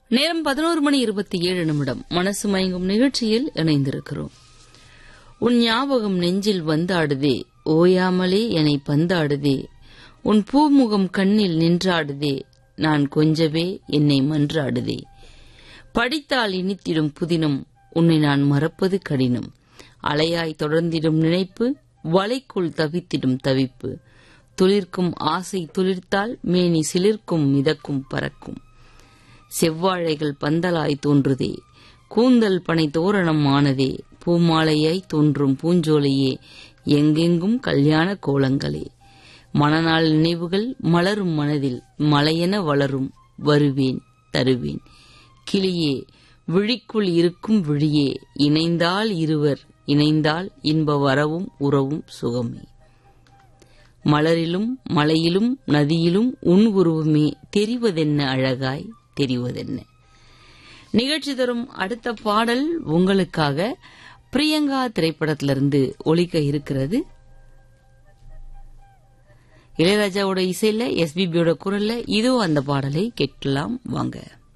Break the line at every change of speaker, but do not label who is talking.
நேரம் பதினோரு மணி இருபத்தி ஏழு நிமிடம் மனசு மயங்கும் நிகழ்ச்சியில் இணைந்திருக்கிறோம் உன் ஞாபகம் நெஞ்சில் வந்தாடுதே ஓயாமலே என்னை பந்தாடுதே உன் பூமுகம் கண்ணில் நின்றாடுதே நான் கொஞ்சவே என்னை மன்றாடுதே படித்தால் இனித்திடும் புதினம் உன்னை நான் மறப்பது கடினம் அலையாய் தொடர்ந்திடும் நினைப்பு வலைக்குள் தவித்திடும் தவிப்பு துளிர்க்கும் ஆசை துளிர்த்தால் மேனி சிலிர்க்கும் மிதக்கும் பறக்கும் செவ்வாழைகள் பந்தலாய் தோன்றுதே கூந்தல் பனை தோரணம் ஆனதே பூமாலையாய் தோன்றும் பூஞ்சோலையே எங்கெங்கும் கல்யாண கோலங்களே மணநாள் நினைவுகள் மலரும் மனதில் மலையென வளரும் வருவேன் தருவேன் கிளியே விழிக்குள் இருக்கும் விழியே இணைந்தால் இருவர் இணைந்தால் இன்ப வரவும் உறவும் சுகமே மலரிலும் மலையிலும் நதியிலும் உன் உருவமே தெரிவதென்ன அழகாய் தெரிவதென்ன நிகழ்ச்சி தரும் அடுத்த பாடல் உங்களுக்காக பிரியங்கா திரைப்படத்திலிருந்து ஒலிக்க இருக்கிறது இளையராஜாவோட இசையில எஸ்பிபியோட குரல்ல இதோ அந்த பாடலை கேட்கலாம் வாங்க